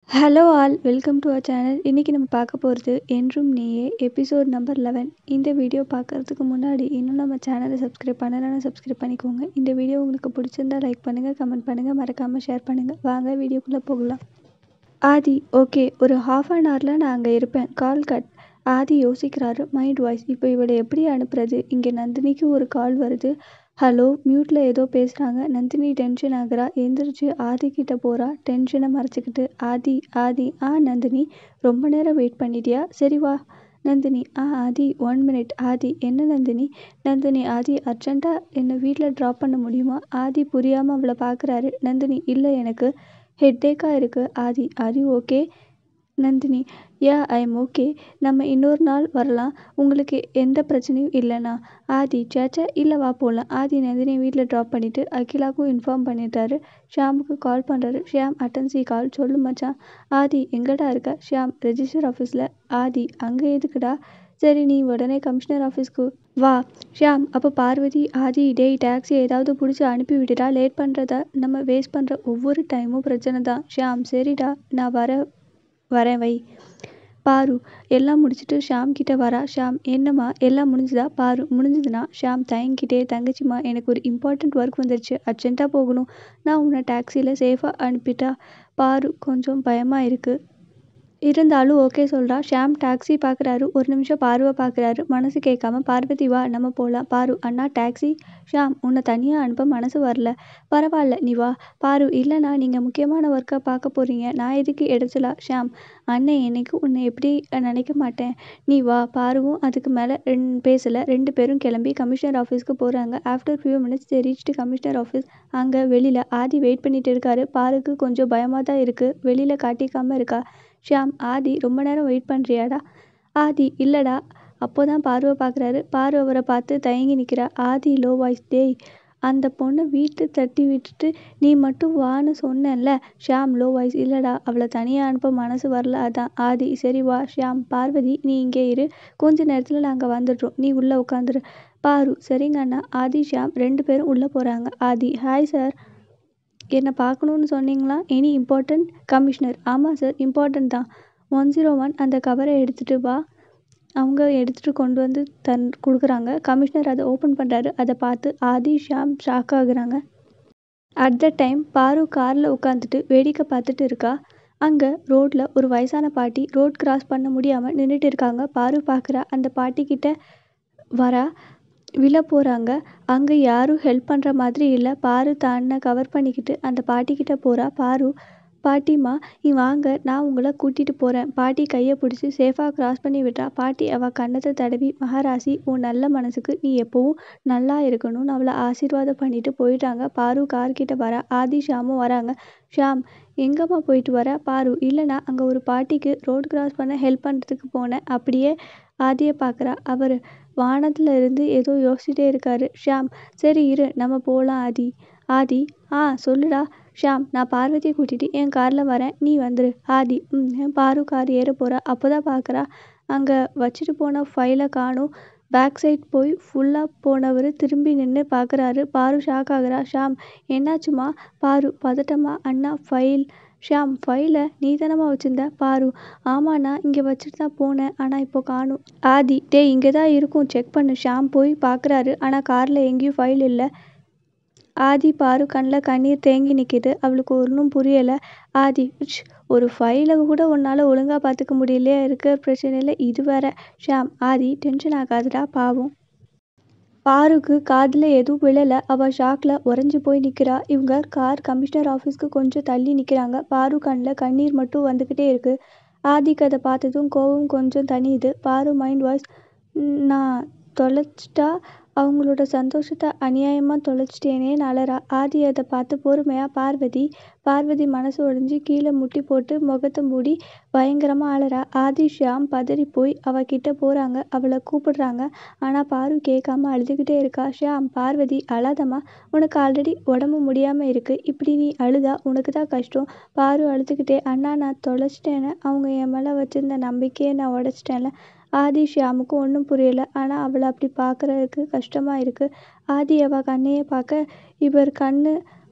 Hello all welcome to our channel இன்றைக்கி நம்ம பார்க்க போகிறது என்றும் நீயே எபிசோட் நம்பர் லெவன் இந்த வீடியோ பார்க்குறதுக்கு முன்னாடி இன்னும் நம்ம சேனலை சப்ஸ்கிரைப் பண்ணலைன்னா சப்ஸ்கிரைப் பண்ணிக்கோங்க இந்த வீடியோ உங்களுக்கு பிடிச்சிருந்தா லைக் பண்ணுங்கள் கமெண்ட் பண்ணுங்கள் மறக்காமல் ஷேர் பண்ணுங்கள் வாங்க வீடியோக்குள்ளே போகலாம் ஆதி ஓகே ஒரு ஹாஃப் அன் ஹவரில் நான் அங்கே இருப்பேன் கால் கட் ஆதி யோசிக்கிறாரு மைண்ட் வாய்ஸ் இப்போ இவளை எப்படி அனுப்புறது இங்கே நந்தினிக்கு ஒரு கால் வருது ஹலோ மியூட்டில் ஏதோ பேசுகிறாங்க நந்தினி டென்ஷன் ஆகுறா எந்திரிச்சு ஆதி கிட்ட போகிறா டென்ஷனை மறைச்சிக்கிட்டு ஆதி ஆதி ஆ நந்தினி ரொம்ப நேரம் வெயிட் பண்ணிட்டியா சரி வா நந்தினி ஆ ஆதி ஒன் மினிட் ஆதி என்ன நந்தினி நந்தினி ஆதி அர்ஜென்ட்டாக என்னை வீட்டில் ட்ராப் பண்ண முடியுமா ஆதி புரியாமல் அவளை பார்க்குறாரு நந்தினி இல்லை எனக்கு ஹெட்டேக்காக இருக்குது Aadhi Aadhi okay Nandini yeah I am okay நம்ம இன்னொரு நாள் வரலாம் உங்களுக்கு எந்த பிரச்சனையும் இல்லைண்ணா ஆதி சேச்சா இல்லை வா போகலாம் ஆதி நந்தினி வீட்டில் ட்ராப் பண்ணிவிட்டு அகிலாவுக்கும் இன்ஃபார்ம் பண்ணிட்டாரு ஷியாமுக்கு கால் பண்ணுறாரு ஷியாம் அட்டன்சி கால் சொல்லு மச்சான் ஆதி எங்கடா இருக்க ஷியாம் ரெஜிஸ்டர் ஆஃபீஸில் ஆதி அங்கே எதுக்குடா சரி நீ உடனே கமிஷனர் ஆஃபீஸ்க்கு வா ஷியாம் அப்போ பார்வதி ஆதி டேய் டாக்ஸி ஏதாவது பிடிச்சி அனுப்பி விட்டுடா லேட் பண்ணுறத நம்ம வேஸ்ட் பண்ணுற ஒவ்வொரு டைமும் பிரச்சனை தான் ஷியாம் சரிடா நான் வர வரேன் வை பாரு எல்லாம் முடிச்சுட்டு ஷாம் கிட்ட வரா ஷாம் என்னம்மா எல்லாம் முடிஞ்சுதா பாரு முடிஞ்சதுன்னா ஷாம் தயங்கிட்டே தங்கச்சிம்மா எனக்கு ஒரு இம்பார்ட்டண்ட் ஒர்க் வந்துருச்சு அர்ஜென்ட்டாக போகணும் நான் உன்னை டாக்ஸியில் சேஃபாக அனுப்பிட்டா பாரு கொஞ்சம் பயமாக இருக்குது இருந்தாலும் ஓகே சொல்கிறா ஷாம் டாக்ஸி பார்க்குறாரு ஒரு நிமிஷம் பார்வை பார்க்குறாரு மனசு கேட்காம பார்வதி வா நம்ம போகலாம் பாரு அண்ணா டாக்ஸி ஷாம் உன்னை தனியாக அனுப்ப மனசு வரல பரவாயில்ல நீ வா பாரு இல்லைண்ணா நீங்கள் முக்கியமான ஒர்க்கை பார்க்க போகிறீங்க நான் எதுக்கு இடைச்சலா ஷாம் அண்ணன் என்னைக்கு உன்னை எப்படி நினைக்க மாட்டேன் நீ வா பாருவும் அதுக்கு மேலே ரெண்டு பேசலை ரெண்டு பேரும் கிளம்பி கமிஷனர் ஆஃபீஸ்க்கு போகிறாங்க after few minutes reached commissioner office அங்கே வெளியில் ஆதி வெயிட் பண்ணிட்டு இருக்காரு பாருக்கு கொஞ்சம் பயமாக தான் இருக்குது வெளியில் காட்டிக்காமல் இருக்கா ஷியாம் ஆதி ரொம்ப நேரம் வெயிட் பண்ணுறியாடா ஆதி இல்லைடா அப்போ தான் பார்வை பார்க்குறாரு பார்வை அவரை பார்த்து தயங்கி நிற்கிறா ஆதி லோ வாய்ஸ் டேய் அந்த பொண்ணை வீட்டு தட்டி விட்டுட்டு நீ மட்டும் வான்னு சொன்னேன்ல ஷியாம் லோ வாய்ஸ் இல்லைடா அவளை தனியாக அனுப்ப மனசு வரல அதான் ஆதி சரி வா ஷியாம் பார்வதி நீ இங்கே இரு கொஞ்ச நேரத்தில் நாங்கள் வந்துடுறோம் நீ உள்ளே உட்காந்துரு பாரு சரிங்க அண்ணா ஆதி ஷியாம் ரெண்டு பேரும் உள்ளே போகிறாங்க ஆதி ஹாய் சார் என்னை பார்க்கணுன்னு சொன்னீங்களா எனி இம்பார்ட்டண்ட் கமிஷனர் ஆமாம் சார் இம்பார்ட்டண்ட் தான் ஒன் ஜீரோ ஒன் அந்த கவரை எடுத்துகிட்டு வா அவங்க எடுத்துகிட்டு கொண்டு வந்து தன் கொடுக்குறாங்க கமிஷனர் அதை ஓப்பன் பண்ணுறாரு அதை பார்த்து ஆதி ஷாம் ஷாக் ஆகுறாங்க அட் த டைம் பாரு காரில் உட்காந்துட்டு வேடிக்கை பார்த்துட்டு இருக்கா அங்கே ரோட்டில் ஒரு வயசான பாட்டி ரோட் கிராஸ் பண்ண முடியாமல் நின்றுட்டு இருக்காங்க பாரு பார்க்குறா அந்த பாட்டிக்கிட்ட வரா விழ போகிறாங்க அங்கே யாரும் ஹெல்ப் பண்ணுற மாதிரி இல்லை பாரு தன்னை கவர் பண்ணிக்கிட்டு அந்த பாட்டிக்கிட்ட போகிறா பாரு பாட்டிம்மா நீ வாங்க நான் உங்களை கூட்டிகிட்டு போகிறேன் பாட்டி கையை பிடிச்சி சேஃபாக க்ராஸ் பண்ணி விட்டா பாட்டி அவள் கன்னத்தை தடவி மகாராசி உன் நல்ல மனசுக்கு நீ எப்போவும் நல்லா இருக்கணும்னு அவளை ஆசீர்வாதம் பண்ணிட்டு போயிட்டாங்க பாரு கார்கிட்ட வரா ஆதி ஷாமும் வராங்க ஷாம் எங்கம்மா போயிட்டு வர பாரு இல்லைனா அங்கே ஒரு பாட்டிக்கு ரோட் கிராஸ் பண்ண ஹெல்ப் பண்ணுறதுக்கு போனேன் அப்படியே ஆதியை பார்க்குறா அவர் வானத்தில் இருந்து ஏதோ யோசிச்சுட்டே இருக்காரு ஷாம் சரி இரு நம்ம போகலாம் ஆதி ஆதி ஆ சொல்லுடா ஷாம் நான் பார்வதியை கூட்டிகிட்டு என் காரில் வரேன் நீ வந்துரு ஆதி ம் என் பாரு கார் ஏற போகிறா அப்போ தான் பார்க்குறா அங்கே வச்சுட்டு போன ஃபைலை காணும் பேக் சைட் போய் ஃபுல்லாக போனவர் திரும்பி நின்று பார்க்குறாரு பாரு ஷாக் ஆகுறா ஷாம் என்னாச்சுமா பாரு பதட்டமா அண்ணா ஃபைல் ஷாம் ஃபைலை நீ தானம்மா வச்சுருந்த பாரு ஆமாண்ணா இங்கே வச்சுட்டு தான் போனேன் ஆனால் இப்போ காணும் ஆதி டே இங்கே தான் இருக்கும் செக் பண்ணு ஷாம் போய் பார்க்குறாரு ஆனால் காரில் எங்கேயும் ஃபைல் இல்லை ஆதி பாரு கண்ணில் கண்ணீர் தேங்கி நிற்கிது அவளுக்கு ஒன்றும் புரியலை ஆதி ஒரு ஃபைலை கூட உன்னால் ஒழுங்காக பார்த்துக்க முடியலையே இருக்கிற பிரச்சனையில் இது வேற ஷாம் ஆதி டென்ஷன் ஆகாதுடா பாவம் பாருக்கு காதில் எதுவும் விழலை அவள் ஷாக்கில் உறைஞ்சி போய் நிற்கிறா இவங்க கார் கமிஷனர் ஆஃபீஸ்க்கு கொஞ்சம் தள்ளி நிற்கிறாங்க பாரு கண்ணில் கண்ணீர் மட்டும் வந்துக்கிட்டே இருக்குது ஆதிக்கு அதை பார்த்ததும் கோவம் கொஞ்சம் தனியுது பாரு மைண்ட் வாய்ஸ் நான் தொலைச்சிட்டா அவங்களோட சந்தோஷத்தை அநியாயமாக தொலைச்சிட்டேனே அலறா ஆதி அதை பார்த்து பொறுமையாக பார்வதி பார்வதி மனசு உடைஞ்சி கீழே முட்டி போட்டு முகத்தை மூடி பயங்கரமாக அலறா ஆதி ஷியாம் பதறி போய் அவகிட்ட போகிறாங்க அவளை கூப்பிடுறாங்க ஆனால் பாரு கேட்காம அழுதுகிட்டே இருக்கா ஷியாம் பார்வதி அழாதம்மா உனக்கு ஆல்ரெடி உடம்பு முடியாமல் இருக்குது இப்படி நீ அழுதா உனக்கு தான் கஷ்டம் பாரு அழுதுகிட்டே அண்ணா நான் தொலைச்சிட்டேன்னு அவங்க என் மேலே வச்சுருந்த நம்பிக்கையை நான் உடச்சிட்டேன்ல ஆதி ஷியாமுக்கு ஒன்றும் புரியலை ஆனால் அவளை அப்படி பார்க்குறதுக்கு கஷ்டமாக இருக்குது ஆதி அவள் கண்ணையே பார்க்க இவர் கண்ணு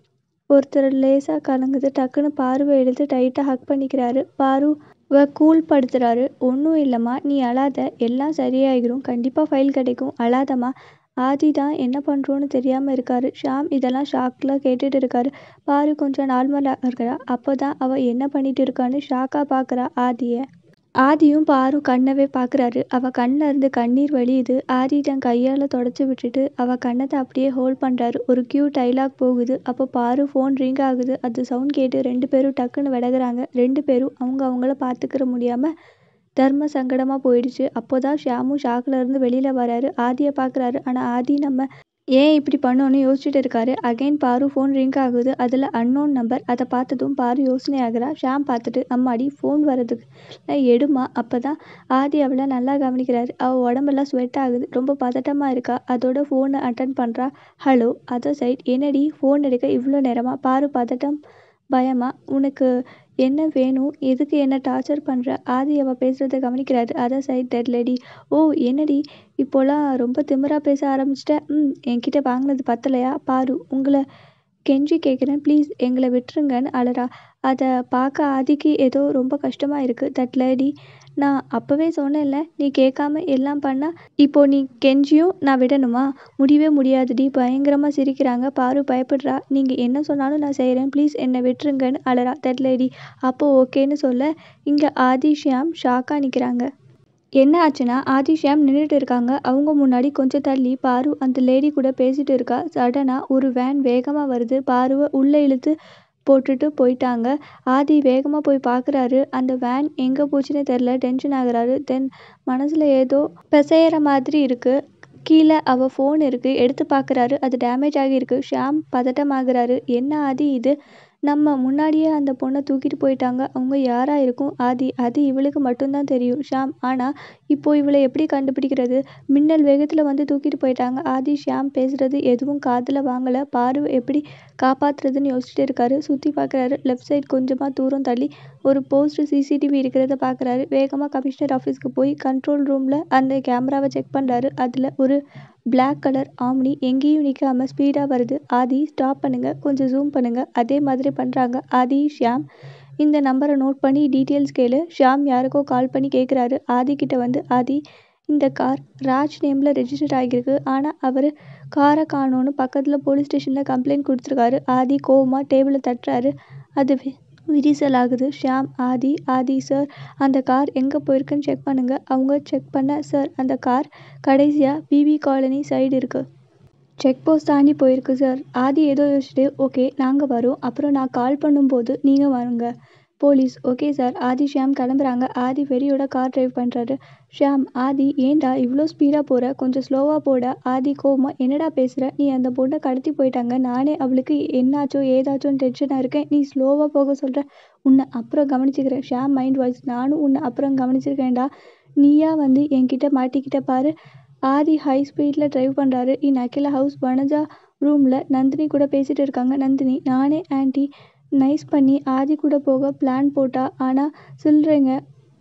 ஒருத்தர் லேசாக கலங்குது டக்குன்னு பாருவை எடுத்து டைட்டாக ஹக் பண்ணிக்கிறாரு பாருவை கூல் படுத்துறாரு ஒன்றும் இல்லைம்மா நீ அழாத எல்லாம் சரியாகிரும் கண்டிப்பாக ஃபைல் கிடைக்கும் அழாதம்மா ஆதி தான் என்ன பண்ணுறோன்னு தெரியாமல் இருக்காரு ஷாம் இதெல்லாம் ஷாக்கில் கேட்டுட்டு இருக்காரு பாரு கொஞ்சம் நார்மலாக இருக்கிறா அப்போ தான் அவள் என்ன பண்ணிட்டு இருக்கான்னு ஷாக்காக பார்க்குறா ஆதியை ஆதியும் பாரு கண்ணவே பார்க்குறாரு அவள் கண்ணில் இருந்து கண்ணீர் வழியுது ஆதி தன் கையால் தொடச்சி விட்டுட்டு அவள் கண்ணத்தை அப்படியே ஹோல்ட் பண்ணுறாரு ஒரு க்யூ டைலாக் போகுது அப்போ பாரு ஃபோன் ரிங் ஆகுது அது சவுண்ட் கேட்டு ரெண்டு பேரும் டக்குன்னு விலகுறாங்க ரெண்டு பேரும் அவங்க அவங்கள பார்த்துக்கிற முடியாமல் தர்ம சங்கடமாக போயிடுச்சு அப்போ தான் ஷியாமும் ஷாக்கில் இருந்து வெளியில் வராரு ஆதியை பார்க்குறாரு ஆனால் ஆதி நம்ம ஏன் இப்படி பண்ணோன்னு யோசிச்சுட்டு இருக்காரு அகைன் பாரு ஃபோன் ரிங் ஆகுது அதில் அன்னோன் நம்பர் அதை பார்த்ததும் பாரு யோசனை ஆகுறா ஷாம் பார்த்துட்டு அம்மாடி ஃபோன் வர்றதுக்கு எடுமா அப்போ தான் ஆதி அவளை நல்லா கவனிக்கிறாரு அவள் உடம்பெல்லாம் ஸ்வெட் ஆகுது ரொம்ப பதட்டமாக இருக்கா அதோட ஃபோனை அட்டன் பண்ணுறா ஹலோ அதர் சைட் என்னடி ஃபோன் எடுக்க இவ்வளோ நேரமா பாரு பதட்டம் பயமா உனக்கு என்ன வேணும் எதுக்கு என்ன டார்ச்சர் பண்ணுற ஆதி அவள் பேசுகிறத கவனிக்கிறாரு அதர் சைட் டெட் லேடி ஓ என்னடி இப்போலாம் ரொம்ப திமிரா பேச ஆரம்பிச்சிட்ட ம் என்கிட்ட வாங்கினது பத்தலையா பாரு உங்களை கெஞ்சி கேட்குறேன் ப்ளீஸ் எங்களை விட்டுருங்கன்னு அழறா அதை பார்க்க ஆதிக்கு ஏதோ ரொம்ப கஷ்டமாக இருக்குது தட் லேடி நான் அப்போவே சொன்னேன்ல நீ கேட்காம எல்லாம் பண்ணா இப்போ நீ கெஞ்சியும் நான் விடணுமா முடியவே முடியாதுடி பயங்கரமாக சிரிக்கிறாங்க பாரு பயப்படுறா நீங்கள் என்ன சொன்னாலும் நான் செய்கிறேன் ப்ளீஸ் என்னை விட்டுருங்கன்னு அழறா தட் லேடி அப்போ ஓகேன்னு சொல்ல இங்கே ஆதி ஷியாம் ஷாக்காக நிற்கிறாங்க என்ன ஆச்சுன்னா ஆதி ஷியாம் நின்றுட்டு இருக்காங்க அவங்க முன்னாடி கொஞ்சம் தள்ளி பாரு அந்த லேடி கூட பேசிட்டு இருக்கா சடனாக ஒரு வேன் வேகமாக வருது பாருவை உள்ளே இழுத்து போட்டுட்டு போயிட்டாங்க ஆதி வேகமாக போய் பார்க்குறாரு அந்த வேன் எங்கே போச்சுன்னே தெரில டென்ஷன் ஆகுறாரு தென் மனசில் ஏதோ பிசையிற மாதிரி இருக்குது கீழே அவள் ஃபோன் இருக்குது எடுத்து பார்க்குறாரு அது டேமேஜ் ஆகியிருக்கு ஷியாம் பதட்டமாகறாரு என்ன ஆதி இது நம்ம முன்னாடியே அந்த பொண்ணை தூக்கிட்டு போயிட்டாங்க அவங்க யாராக இருக்கும் ஆதி அது இவளுக்கு மட்டும்தான் தெரியும் ஷாம் ஆனால் இப்போ இவளை எப்படி கண்டுபிடிக்கிறது மின்னல் வேகத்தில் வந்து தூக்கிட்டு போயிட்டாங்க ஆதி ஷியாம் பேசுகிறது எதுவும் காதில் வாங்கலை பாரு எப்படி காப்பாற்றுறதுன்னு யோசிச்சுட்டு இருக்காரு சுற்றி பார்க்குறாரு லெஃப்ட் சைட் கொஞ்சமாக தூரம் தள்ளி ஒரு போஸ்ட் சிசிடிவி இருக்கிறத பார்க்குறாரு வேகமாக கமிஷனர் ஆஃபீஸ்க்கு போய் கண்ட்ரோல் ரூமில் அந்த கேமராவை செக் பண்ணுறாரு அதில் ஒரு பிளாக் கலர் ஆம்னி எங்கேயும் நிற்காம ஸ்பீடாக வருது ஆதி ஸ்டாப் பண்ணுங்கள் கொஞ்சம் ஜூம் பண்ணுங்கள் அதே மாதிரி பண்ணுறாங்க ஆதி ஷியாம் இந்த நம்பரை நோட் பண்ணி டீட்டெயில்ஸ் கேளு ஷியாம் யாருக்கோ கால் பண்ணி கேட்குறாரு ஆதி கிட்ட வந்து ஆதி இந்த கார் ராஜ் நேமில் ரெஜிஸ்டர் ஆகியிருக்கு ஆனால் அவர் காரை காணோன்னு பக்கத்தில் போலீஸ் ஸ்டேஷனில் கம்ப்ளைண்ட் கொடுத்துருக்காரு ஆதி கோவமாக டேபிளை தட்டுறாரு அது வி- விரிசல் ஆகுது ஷியாம் ஆதி ஆதி சார் அந்த கார் எங்கே போயிருக்குன்னு செக் பண்ணுங்கள் அவங்க செக் பண்ண சார் அந்த கார் கடைசியாக பிவி காலனி சைடு இருக்குது செக் போஸ்ட் தாண்டி போயிருக்கு சார் ஆதி ஏதோ யோசிச்சுட்டு ஓகே நாங்கள் வரோம் அப்புறம் நான் கால் பண்ணும்போது நீங்கள் வாங்க police okay sir Aadhi Shyam கிளம்புறாங்க ஆதி வெறியோட கார் டிரைவ் பண்ணுறாரு ஷியாம் ஆதி ஏன்டா இவ்வளோ ஸ்பீடாக போகிற கொஞ்சம் ஸ்லோவாக போட ஆதி கோமா என்னடா பேசுகிற நீ அந்த பொண்ணை கடத்தி போயிட்டாங்க நானே அவளுக்கு என்னாச்சோ ஏதாச்சோன்னு டென்ஷனாக இருக்கேன் நீ ஸ்லோவாக போக சொல்கிற உன்னை அப்புறம் கவனிச்சுக்கிறேன் ஷியாம் மைண்ட் வாய்ஸ் நானும் உன்னை அப்புறம் கவனிச்சிருக்கேன்டா நீயா வந்து என்கிட்ட மாட்டிக்கிட்ட பாரு ஆதி ஹை ஸ்பீடில் டிரைவ் பண்ணுறாரு இன் அகிலா ஹவுஸ் வனஜா ரூமில் நந்தினி கூட பேசிகிட்டு இருக்காங்க நந்தினி நானே ஆன்ட்டி நைஸ் பண்ணி ஆதி கூட போக பிளான் போட்டா ஆனால் சில்லறைங்க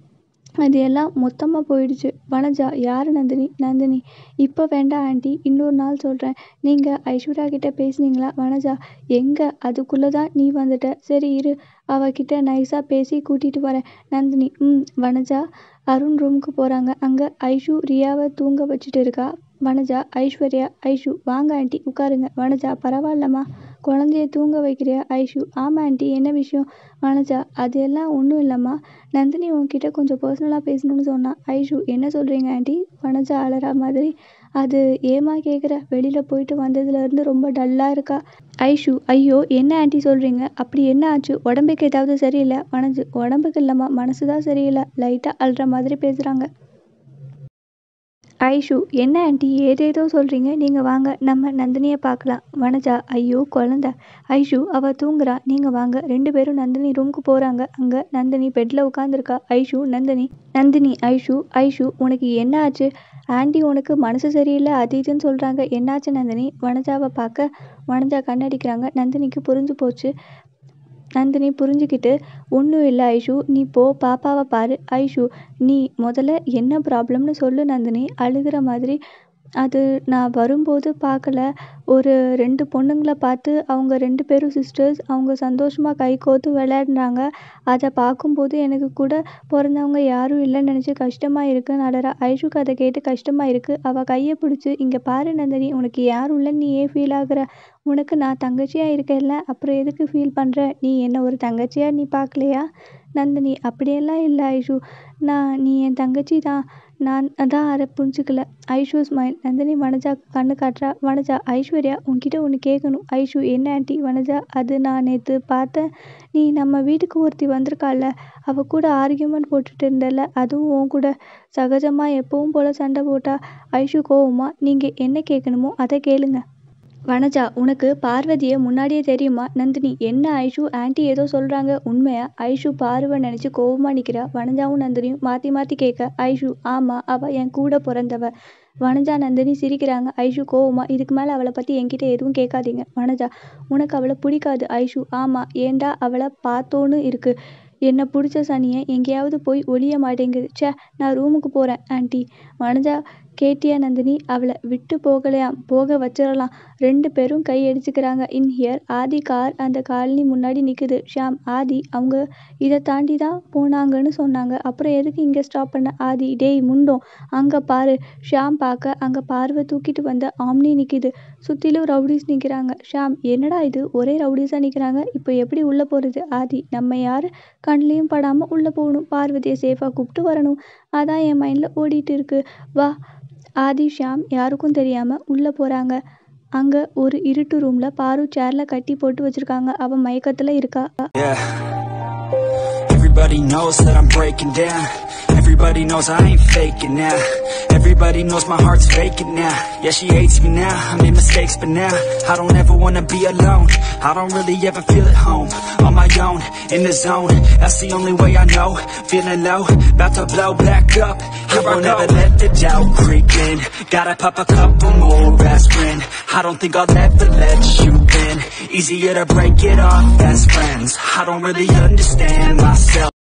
அது எல்லாம் மொத்தமாக போயிடுச்சு வனஜா யார் நந்தினி நந்தினி இப்போ வேண்டாம் ஆண்டி இன்னொரு நாள் சொல்கிறேன் நீங்கள் ஐஸ்வர்யா கிட்ட பேசுனீங்களா வனஜா எங்கே அதுக்குள்ளே தான் நீ வந்துட்ட சரி இரு அவகிட்ட நைஸாக பேசி கூட்டிகிட்டு வரேன் நந்தினி ம் வனஜா அருண் ரூமுக்கு போகிறாங்க அங்கே ஐஷு ரியாவை தூங்க வச்சுட்டு இருக்கா வனஜா ஐஸ்வர்யா ஐஷு வாங்க ஆண்டி உட்காருங்க வனஜா பரவாயில்லம்மா குழந்தைய தூங்க வைக்கிறியா ஐஷு ஆமாம் ஆண்டி என்ன விஷயம் வனஜா அது எல்லாம் ஒன்றும் இல்லைம்மா நந்தினி உன்கிட்ட கொஞ்சம் பர்சனலாக பேசணும்னு சொன்னா ஐஷு என்ன சொல்கிறீங்க ஆண்டி வனஜா அழறா மாதிரி அது ஏமா கேட்குற வெளியில் போயிட்டு வந்ததுலேருந்து ரொம்ப டல்லாக இருக்கா ஐஷு ஐயோ என்ன ஆண்டி சொல்கிறீங்க அப்படி என்ன ஆச்சு உடம்புக்கு ஏதாவது சரியில்லை வனஜு உடம்புக்கு இல்லைம்மா மனசு தான் சரியில்லை லைட்டாக அழுற மாதிரி பேசுகிறாங்க ஐஷு என்ன ஆண்டி ஏதேதோ சொல்கிறீங்க நீங்கள் வாங்க நம்ம நந்தினியை பார்க்கலாம் வனஜா ஐயோ குழந்த ஐஷு அவள் தூங்குறா நீங்கள் வாங்க ரெண்டு பேரும் நந்தினி ரூமுக்கு போகிறாங்க அங்கே நந்தினி பெட்டில் உட்காந்துருக்கா ஐஷு நந்தினி நந்தினி ஐஷு ஐஷு உனக்கு என்ன ஆச்சு ஆண்டி உனக்கு மனசு சரியில்லை அது இதுன்னு சொல்கிறாங்க என்னாச்சு நந்தினி வனஜாவை பார்க்க வனஜா கண்ணடிக்கிறாங்க நந்தினிக்கு புரிஞ்சு போச்சு நந்தினி புரிஞ்சுக்கிட்டு ஒன்றும் இல்லை ஐஷு நீ போ பாப்பாவை பாரு ஐஷு நீ முதல்ல என்ன ப்ராப்ளம்னு சொல்லு நந்தினி அழுகிற மாதிரி அது நான் வரும்போது பார்க்கல ஒரு ரெண்டு பொண்ணுங்களை பார்த்து அவங்க ரெண்டு பேரும் சிஸ்டர்ஸ் அவங்க சந்தோஷமாக கை கோர்த்து விளையாடுனாங்க அதை பார்க்கும்போது எனக்கு கூட பிறந்தவங்க யாரும் இல்லைன்னு நினச்சி கஷ்டமாக இருக்குன்னு அழறா ஐஷுக்கு அதை கேட்டு கஷ்டமாக இருக்குது அவள் கையை பிடிச்சி இங்கே பாரு நந்தினி உனக்கு யாரும் இல்லைன்னு நீ ஏன் ஃபீல் ஆகுற உனக்கு நான் தங்கச்சியாக இருக்கேன்ல அப்புறம் எதுக்கு ஃபீல் பண்ணுற நீ என்ன ஒரு தங்கச்சியாக நீ பார்க்கலையா நந்தினி அப்படியெல்லாம் இல்லை ஐஷு நான் நீ என் தங்கச்சி தான் நான் அதான் அதை புரிஞ்சுக்கல ஐஷு ஸ்மைல் நந்தினி வனஜா கண்ணு காட்டுறா வனஜா ஐஸ்வர்யா உன்கிட்ட ஒன்று கேட்கணும் ஐஷு என்ன ஆண்டி வனஜா அது நான் நேற்று பார்த்தேன் நீ நம்ம வீட்டுக்கு ஒருத்தி வந்திருக்கால அவ கூட ஆர்கியூமெண்ட் போட்டுட்டு இருந்தல அதுவும் உன் கூட சகஜமாக எப்பவும் போல் சண்டை போட்டா ஐஷு கோவமா நீங்கள் என்ன கேட்கணுமோ அதை கேளுங்க வனஜா உனக்கு பார்வதியை முன்னாடியே தெரியுமா நந்தினி என்ன ஐஷு ஆன்ட்டி ஏதோ சொல்கிறாங்க உண்மையா ஐஷு பார்வை நினச்சி கோவமாக நிற்கிறா வனஜாவும் நந்தினியும் மாற்றி மாற்றி கேட்க ஐஷு ஆமாம் அவள் என் கூட பிறந்தவ வனஜா நந்தினி சிரிக்கிறாங்க ஐஷு கோவமா இதுக்கு மேலே அவளை பற்றி என்கிட்ட எதுவும் கேட்காதீங்க வனஜா உனக்கு அவளை பிடிக்காது ஐஷு ஆமாம் ஏண்டா அவளை பார்த்தோன்னு இருக்கு என்னை பிடிச்ச சனியை எங்கேயாவது போய் ஒளிய மாட்டேங்குது ச்சே நான் ரூமுக்கு போகிறேன் ஆன்ட்டி வனஜா கேட்டியா நந்தினி அவளை விட்டு போகலையாம் போக வச்சிடலாம் ரெண்டு பேரும் கை அடிச்சுக்கிறாங்க இன் ஹியர் ஆதி கார் அந்த காலனி முன்னாடி நிற்குது ஷாம் ஆதி அவங்க இதை தாண்டி தான் போனாங்கன்னு சொன்னாங்க அப்புறம் எதுக்கு இங்கே ஸ்டாப் பண்ண ஆதி டேய் முண்டோம் அங்கே பாரு ஷாம் பார்க்க அங்கே பார்வை தூக்கிட்டு வந்த ஆம்னி நிற்கிது சுற்றிலும் ரவுடிஸ் நிற்கிறாங்க ஷாம் என்னடா இது ஒரே ரவுடிஸாக நிற்கிறாங்க இப்போ எப்படி உள்ளே போகிறது ஆதி நம்ம யார் கண்லேயும் படாமல் உள்ளே போகணும் பார்வதியை சேஃபாக கூப்பிட்டு வரணும் அதான் என் மைண்டில் ஓடிட்டு இருக்கு வா ஆதி ஷாம் யாருக்கும் தெரியாமல் உள்ளே போகிறாங்க அங்கே ஒரு இருட்டு ரூமில் பாரு சேரில் கட்டி போட்டு வச்சுருக்காங்க அவன் மயக்கத்தில் இருக்கா Yeah. Everybody knows that I'm breaking down. Everybody knows I ain't faking now. Everybody knows my heart's faking now. Yeah, she hates me now. I made mistakes, but now I don't ever wanna be alone. I don't really ever feel at home. On my own, in the zone. That's the only way I know. Feeling low, about to blow back up. Here I won't ever let the doubt creep in. Gotta pop a couple more aspirin. I don't think I'll ever let you in. Easier to break it off best friends. I don't really understand myself.